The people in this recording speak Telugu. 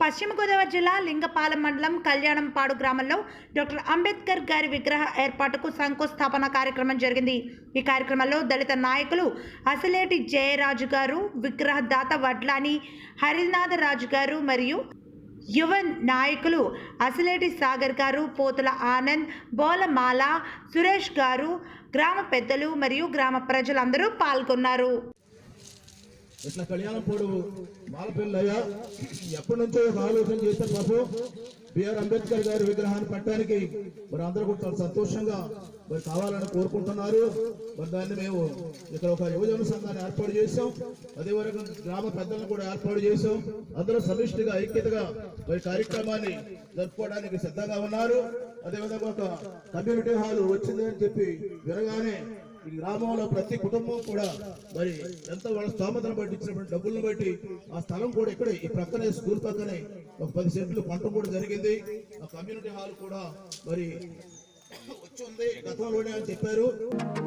పశ్చిమ గోదావరి జిల్లా లింగపాలెం మండలం కళ్యాణంపాడు గ్రామంలో డాక్టర్ అంబేద్కర్ గారి విగ్రహ ఏర్పాటుకు శంకుస్థాపన కార్యక్రమం జరిగింది ఈ కార్యక్రమంలో దళిత నాయకులు అసలేటి జయరాజు గారు విగ్రహదాత వడ్లాని హరినాథ రాజు గారు మరియు యువ నాయకులు అసలేటి సాగర్ గారు పోతుల ఆనంద్ బోలమాల సురేష్ గారు గ్రామ పెద్దలు మరియు గ్రామ ప్రజలందరూ పాల్గొన్నారు ఇట్లా కళ్యాణపూడు మాలపిల్లయ్య ఎప్పటి నుంచో ఒక ఆలోచన చేస్తే బాబు బిఆర్ అంబేద్కర్ గారి విగ్రహాన్ని పెట్టడానికి మరి అందరూ కూడా చాలా సంతోషంగా మరి కావాలని కోరుకుంటున్నారు మరి దాన్ని మేము ఇక్కడ ఒక యువజన సంఘాన్ని ఏర్పాటు చేసాం అదే వరకు గ్రామ పెద్దలను కూడా ఏర్పాటు చేసాం అందరూ సమిష్టిగా ఐక్యతగా మరి కార్యక్రమాన్ని జరుపుకోవడానికి సిద్ధంగా ఉన్నారు అదేవిధంగా ఒక కమ్యూనిటీ హాల్ వచ్చింది అని చెప్పి వినగానే ఈ గ్రామంలో ప్రతి కుటుంబం కూడా మరి ఎంత వాళ్ళ స్తోమతను బట్టి ఇచ్చినటువంటి డబ్బులను బట్టి ఆ స్థలం కూడా ఇక్కడే ఈ ప్రక్కనే స్కూల్ పక్కనే ఒక పది సెంట్లు పంట కూడా జరిగింది ఆ కమ్యూనిటీ హాల్ కూడా మరి వచ్చి ఉంది గతంలోనే అని చెప్పారు